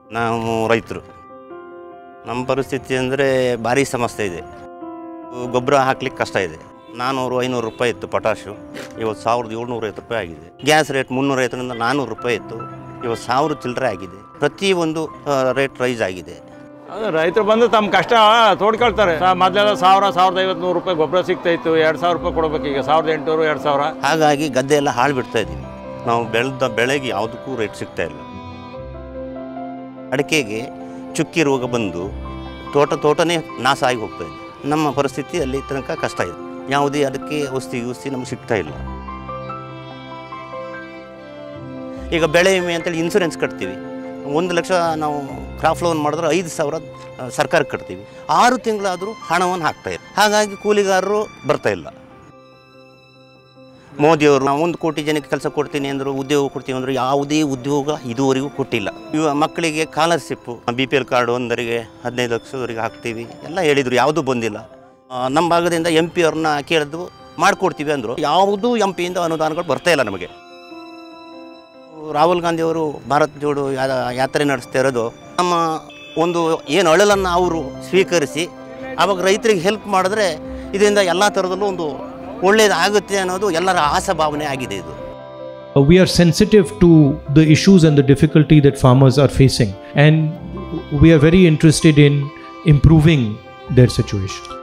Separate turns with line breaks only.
ನಾವು ರೈತರು ನಮ್ಮ ಪರಿಸ್ಥಿತಿ ಅಂದರೆ ಭಾರಿ ಸಮಸ್ಯೆ ಇದೆ ಗೊಬ್ಬರ ಹಾಕ್ಲಿಕ್ಕೆ ಕಷ್ಟ ಇದೆ ನಾನ್ನೂರು ಐನೂರು ರೂಪಾಯಿ ಇತ್ತು ಪೊಟಾಶು ಇವತ್ತು ಸಾವಿರದ ಏಳ್ನೂರೈವತ್ತು ರೂಪಾಯಿ ಆಗಿದೆ ಗ್ಯಾಸ್ ರೇಟ್ ಮುನ್ನೂರೈವತ್ತರಿಂದ ನಾನ್ನೂರು ರೂಪಾಯಿ ಇತ್ತು ಇವತ್ತು ಸಾವಿರ ಚಿಲ್ಲರೆ ಆಗಿದೆ ಪ್ರತಿಯೊಂದು ರೇಟ್ ರೈಸ್ ಆಗಿದೆ
ಅದು ರೈತರು ಬಂದು ತಮ್ಮ ಕಷ್ಟ ತೋಡ್ಕೊಳ್ತಾರೆ ಸಾ- ಮೊದಲೆಲ್ಲ ಸಾವಿರ ಸಾವಿರದ ಐವತ್ತು ನೂರು ರೂಪಾಯಿ ಗೊಬ್ಬರ ಸಿಗ್ತಾ ಇತ್ತು ಎರಡು ಸಾವಿರ ರೂಪಾಯಿ ಕೊಡ್ಬೇಕು ಈಗ ಸಾವಿರದ ಎಂಟುನೂರು ಎರಡು ಸಾವಿರ
ಹಾಗಾಗಿ ಗದ್ದೆ ಎಲ್ಲ ಹಾಳು ಬಿಡ್ತಾ ಇದ್ದೀವಿ ನಾವು ಬೆಳೆದ ಬೆಳೆಗೆ ಯಾವುದಕ್ಕೂ ರೇಟ್ ಸಿಗ್ತಾ ಇಲ್ಲ ಅಡಿಕೆಗೆ ಚುಕ್ಕಿ ರೋಗ ಬಂದು ತೋಟ ತೋಟನೇ ನಾಶ ಆಗಿ ಹೋಗ್ತಾ ಇದೆ ನಮ್ಮ ಪರಿಸ್ಥಿತಿ ಅಲ್ಲಿ ತನಕ ಕಷ್ಟ ಇದೆ ಯಾವುದೇ ಅದಕ್ಕೆ ಔಷಧಿ ಔಷಧಿ ನಮ್ಗೆ ಸಿಗ್ತಾ ಇಲ್ಲ ಈಗ ಬೆಳೆ ವಿಮೆ ಅಂತೇಳಿ ಇನ್ಸೂರೆನ್ಸ್ ಕಟ್ತೀವಿ ಒಂದು ಲಕ್ಷ ನಾವು ಕ್ರಾಪ್ ಲೋನ್ ಮಾಡಿದ್ರೆ ಐದು ಸಾವಿರ ಆ, ಸರ್ಕಾರಕ್ಕೆ ಕಟ್ತೀವಿ ಆರು ತಿಂಗಳಾದರೂ ಹಣವನ್ನು ಹಾಕ್ತಾ ಇಲ್ಲ ಹಾಗಾಗಿ ಕೂಲಿಗಾರರು ಬರ್ತಾ ಇಲ್ಲ ಮೋದಿಯವರು ನಾವು ಒಂದು ಕೋಟಿ ಜನಕ್ಕೆ ಕೆಲಸ ಕೊಡ್ತೀನಿ ಅಂದರು ಉದ್ಯೋಗ ಕೊಡ್ತೀವಿ ಅಂದರು ಯಾವುದೇ ಉದ್ಯೋಗ ಇದುವರೆಗೂ ಕೊಟ್ಟಿಲ್ಲ ಇವ ಮಕ್ಕಳಿಗೆ scholarship B P L card ಒಂದರಿಗೆ ಹದಿನೈದು ಲಕ್ಷದವರೆಗೆ ಹಾಕ್ತೀವಿ ಎಲ್ಲ ಹೇಳಿದರು ಯಾವುದೂ ಬಂದಿಲ್ಲ ಆ, ನಮ್ಮ ಭಾಗದಿಂದ ಎಂ ಪಿ ಅವ್ರನ್ನ ಕೇಳಿದ್ವು ಮಾಡಿಕೊಡ್ತೀವಿ ಅಂದರು ಯಾವುದೂ ಎಂ ಪಿಯಿಂದ ಅನುದಾನಗಳು ಬರ್ತಾ ಇಲ್ಲ ನಮಗೆ ರಾಹುಲ್ ಗಾಂಧಿ ಅವರು ಭಾರತ್ ಜೋಡು ಯಾ- ಯಾತ್ರೆ ನಡೆಸ್ತಾ ಇರೋದು ನಮ್ಮ ಒಂದು ಏನು ಅಳಲನ್ನು ಅವರು ಸ್ವೀಕರಿಸಿ ಆವಾಗ ರೈತರಿಗೆ ಹೆಲ್ಪ್ ಮಾಡಿದ್ರೆ ಇದರಿಂದ ಎಲ್ಲ ಥರದಲ್ಲೂ ಒಂದು ಒಳ್ಳೆಯದಾಗುತ್ತೆ ಅನ್ನೋದು ಎಲ್ಲರ ಆಸೆ ಭಾವನೆ ಆಗಿದೆ ಇದು
Uh, we are sensitive to the issues and the difficulty that farmers are facing and we are very interested in improving their situation